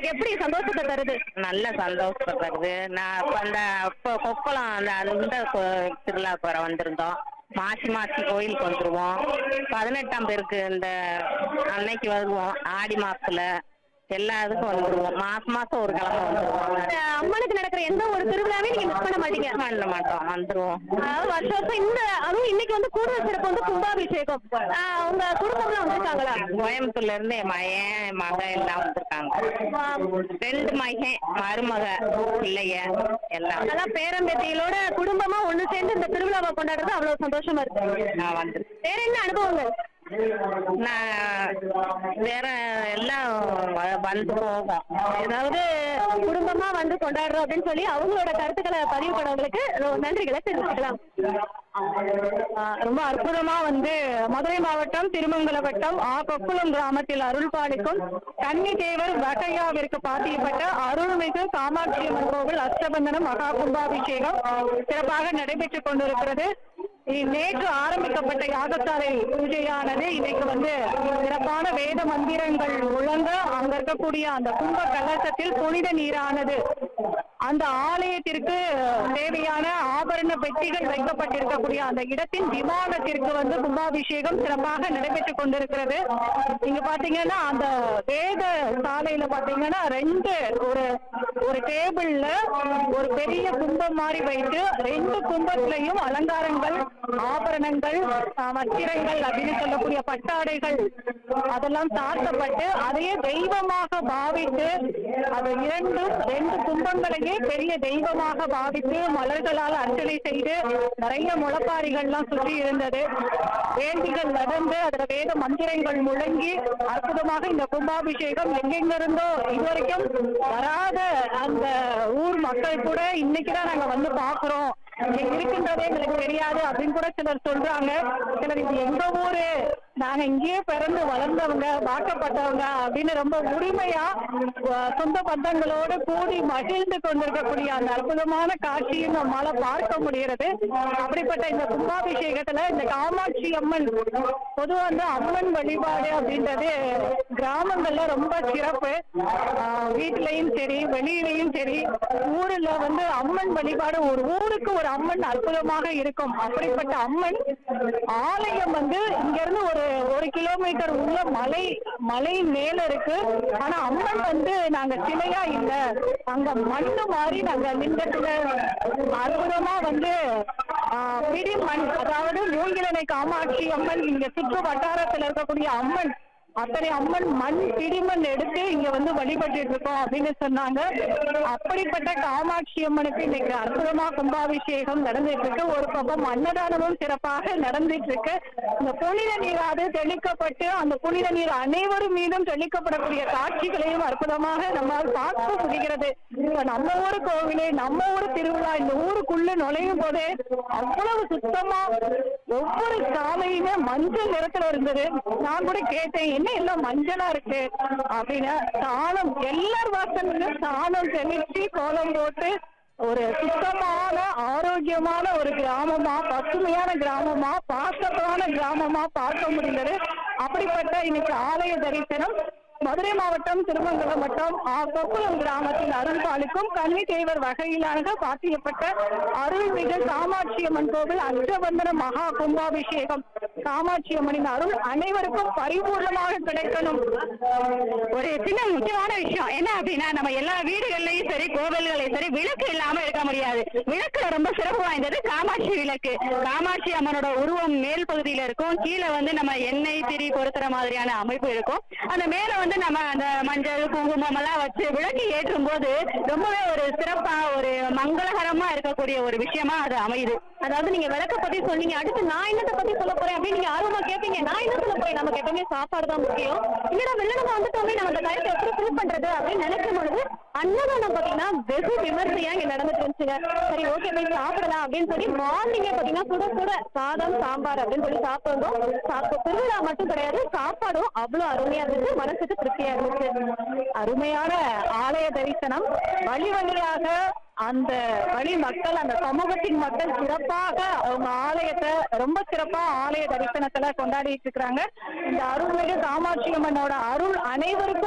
உங்களுக்கு எப்படி சந்தோஷத்தை தருது நல்ல சந்தோஷம் வருது நான் இப்போ அந்த இப்போ கொப்பளம் அந்த அந்த கொ- திருவிழாவுக்கு வர வந்திருந்தோம் மாசி மாசி கோயிலுக்கு வந்துருவோம் பதினெட்டாம் பேருக்கு இந்த அன்னைக்கு வருவோம் ஆடி மாசத்துல எல்லா இதுக்கும் வந்துருவோம் மாசம் மாசம் ஒரு கிழமை வந்துருவோம் இந்த அம்மனுக்கு நடக்கிற எந்த ஒரு திருவிழாவையும் நீங்க மிஸ் பண்ண மாட்டீங்க பண்ண மாட்டோம் வந்துருவோம் அதாவது வருஷம் வருஷம் இந்த அதுவும் இன்னைக்கு வந்து கூடுதல் சிறப்பு வந்து கும்பாபிஷேகம் ஆஹ் உங்க குடும்பம்லாம் வந்திருக்காங்களா கோயம்புத்தூர்ல இருந்து என் மகன் என் மக எல்லாம் வந்திருக்காங்க ரெண்டு மகன் மருமக பிள்ளைய எல்லாம் அதெல்லாம் பேரம்பேத்திகளோட குடும்பமா ஒண்ணு சேர்ந்து இந்த திருவிழாவை கொண்டாடுறது அவ்வளவு சந்தோஷமா இருக்கு நான் வந்து வேற என்ன அனுபவங்கள் நான் வேற எல்லாம் வ- வந்து போவோம் ஏதாவது குடும்பமா வந்து கொண்டாடுறோம் அப்படின்னு சொல்லி அவங்களோட கருத்துக்களை பதிவு பண்ணவங்களுக்கு ரொ- நன்றிகளை தெரிவிச்சுக்கலாம் ஆஹ் ரொம்ப அற்புதமா வந்து மதுரை மாவட்டம் திருமங்கல வட்டம் ஆ கொக்குளம் கிராமத்தில் அருள் பாலிக்கும் கன்னி தேவர் வகையாவிற்கு பாத்தியப்பட்ட அருள்மிகு காமாட்சி அம்மன் கோவில் அஷ்டபந்தனம் மகா கும்பாபிஷேகம் சிறப்பாக நடைபெற்றுக் கொண்டிருக்கிறது இ- நேற்று ஆரம்பிக்கப்பட்ட யாகசாலை பூஜையானது இன்னைக்கு வந்து சிறப்பான வேத மந்திரங்கள் முழங்க அங்க இருக்கக்கூடிய அந்த கும்ப கலசத்தில் புனித நீரானது அந்த ஆலயத்திற்கு தேவையான ஆபரண பெட்டிகள் வைக்கப்பட்டிருக்கக்கூடிய அந்த இடத்தின் விமானத்திற்கு வந்து கும்பாபிஷேகம் சிறப்பாக நடைபெற்றுக் கொண்டிருக்கிறது இங்க பாத்தீங்கன்னா அந்த வேத சாலையில பாத்தீங்கன்னா ரெண்டு ஒரு ஒரு டேபிள்ல ஒரு பெரிய கும்பம் மாதிரி வைத்து ரெண்டு கும்பத்திலையும் அலங்காரங்கள் ஆபரணங்கள் ஆஹ், வச்சிரங்கள் அப்படின்னு சொல்லக்கூடிய பட்டாடைகள் அதெல்லாம் சாத்தப்பட்டு அதையே தெய்வமாக பாவித்து அது இரண்டும் ரெண்டு கும்பங்களையே பெரிய தெய்வமாக பாவித்து மலர்களால் அர்ச்சனை செய்து நிறைய முளப்பாரிகள்லாம் சுற்றி இருந்தது வேள்விகள் நடந்து அதுல வேத மந்திரங்கள் முழங்கி அற்புதமாக இந்த கும்பாபிஷேகம் எங்கெங்கிருந்தோ இதுவரைக்கும் வராத அந்த ஊர் மக்கள் கூட இன்னைக்குதான் நாங்க வந்து பாக்குறோம் இங்க இருக்கின்றதே எங்களுக்கு தெரியாது அப்படின்னு கூட சிலர் சொல்றாங்க சிலர் இது எங்க ஊரு நாங்க இங்கேயே பிறந்து வளர்ந்தவங்க வாக்கப்பட்டவங்க அப்படின்னு ரொம்ப உரிமையா அஹ், சொந்த பந்தங்களோடு கூடி மகிழ்ந்து கொண்டிருக்கக்கூடிய அந்த அற்புதமான காட்சியும் நம்மால பார்க்க முடிகிறது அப்படிப்பட்ட இந்த கும்பாபிஷேகத்துல இந்த காமாட்சி அம்மன் பொதுவா வந்து அம்மன் வழிபாடு அப்படின்றது கிராமங்கள்ல ரொம்ப சிறப்பு ஆஹ், வீட்லயும் சரி வெளியிலயும் சரி ஊர்ல வந்து அம்மன் வழிபாடு ஒரு ஊருக்கு ஒரு அம்மன் அற்புதமாக இருக்கும் அப்படிப்பட்ட அம்மன் ஆலயம் வந்து இங்க இருந்து ஒரு ஒரு கிலோமீட்டர் உள்ள மலை மலை மேல இருக்கு ஆனா அம்மன் வந்து நாங்க சிலையா இல்ல அங்க மண்ணு மாதிரி நாங்க லிங்கத்துல அற்புதமா வந்து ஆஹ், பிடி மண் அதாவது மூங்கிலனை காமாட்சி அம்மன் இங்க சுற்று வட்டாரத்துல இருக்கக்கூடிய அம்மன் அத்தனை அம்மன் மண் பிடிமண் எடுத்து இங்க வந்து வழிபட்டு இருக்கோம் அப்படின்னு சொன்னாங்க அப்படிப்பட்ட காமாட்சி அம்மனுக்கு இன்னைக்கு அற்புதமா கும்பாபிஷேகம் நடந்துட்டு இருக்கு ஒரு பக்கம் அன்னதானமும் சிறப்பாக நடந்துட்டு இருக்கு இந்த புனித நீராது தெளிக்கப்பட்டு அந்த புனித நீர் அனைவரும் மீதும் தெளிக்கப்படக்கூடிய காட்சிகளையும் அற்புதமாக நம்மால் பார்க்க முடிகிறது இப்ப நம்ம ஊர் கோவிலே நம்ம ஊர் திருவிழா இந்த ஊருக்குள்ள நுழையும் போதே அவ்வளவு சுத்தமா ஒவ்வொரு சாலையுமே மஞ்சள் நிறத்துல இருந்தது நான் கூட கேட்டேன் என்ன எல்லாம் மஞ்சளா இருக்கு அப்படின்னு சாணம் எல்லார் வாசல்லையும் சாணம் தெளிச்சு கோலம் போட்டு ஒரு சுத்தமான ஆரோக்கியமான ஒரு கிராமமா பசுமையான கிராமமா பாசமான கிராமமா பார்க்க முடிந்தது அப்படிப்பட்ட இன்னைக்கு ஆலய தரிசனம் மதுரை மாவட்டம் திருமங்கலம் வட்டம் ஆ, கொக்குளம் கிராமத்தில் அருள் பாலிக்கும் கன்னி தேவர் வகையிலாக பாத்தியப்பட்ட அருள்மிகு காமாட்சி அம்மன் கோவில் அஷ்டபந்தன மகா கும்பாபிஷேகம் காமாட்சி அம்மனின் அருள் அனைவருக்கும் பரிபூர்ணமாக கிடைக்கணும் ஒரு சின்ன முக்கியமான விஷயம் என்ன அப்படின்னா நம்ம எல்லா வீடுகள்லயும் சரி கோவில்களையும் சரி விளக்கு இல்லாம இருக்க முடியாது விளக்குல ரொம்ப சிறப்பு வாய்ந்தது காமாட்சி விளக்கு காமாட்சி அம்மனோட உருவம் மேல் பகுதியில இருக்கும் கீழே வந்து நம்ம எண்ணெய் திரி பொருத்துற மாதிரியான அமைப்பு இருக்கும் அந்த மேல வந்து நம்ம அந்த மஞ்சள் குங்குமம் எல்லாம் வச்சு விளக்கு ஏற்றும் போது ரொம்பவே ஒரு சிறப்பா ஒரு மங்களகரமா இருக்கக்கூடிய ஒரு விஷயமா அது அமையுது அதாவது நீங்க விளக்க பத்தி சொன்னீங்க அடுத்து நான் என்னத்தை பத்தி சொல்ல போறேன் அப்படின்னு நீங்க ஆர்வமா கேட்பீங்க நான் என்ன சொல்ல போறேன் நமக்கு எப்பவுமே சாப்பாடு தான் முக்கியம் இல்லடா வெள்ளனமா வந்துட்டோமே நம்ம அந்த கருத்தை எப்படி ஃபில் பண்றது அப்படின்னு நினைக்கும் பொழுது அன்னதானம் பாத்தீங்கன்னா வெகு விமர்சையா இங்க நடந்துட்டு இருந்துச்சுங்க சரி ஓகே போய் சாப்பிடலாம் அப்படின்னு சொல்லி மார்னிங்கே பாத்தீங்கன்னா சுட சுட சாதம் சாம்பார் அப்படின்னு சொல்லி சாப்பிடுறோம் சாப்பிட்டு திருவிழா மட்டும் கிடையாது சாப்பாடும் அவ்வளவு அருமையா இருந்துச்சு மனசுக்கு திருப்தியா இருந்துச்சு அருமையான ஆலய தரிசனம் வழி வழியாக அந்த வழி மக்கள் அந்த சமூகத்தின் மக்கள் சிறப்பாக அவங்க ஆலயத்தை ரொம்ப சிறப்பா ஆலய தரிசனத்துல கொண்டாடிட்டு இருக்கிறாங்க இந்த அருள்மிகு காமாட்சி அம்மனோட அருள் அனைவருக்கும்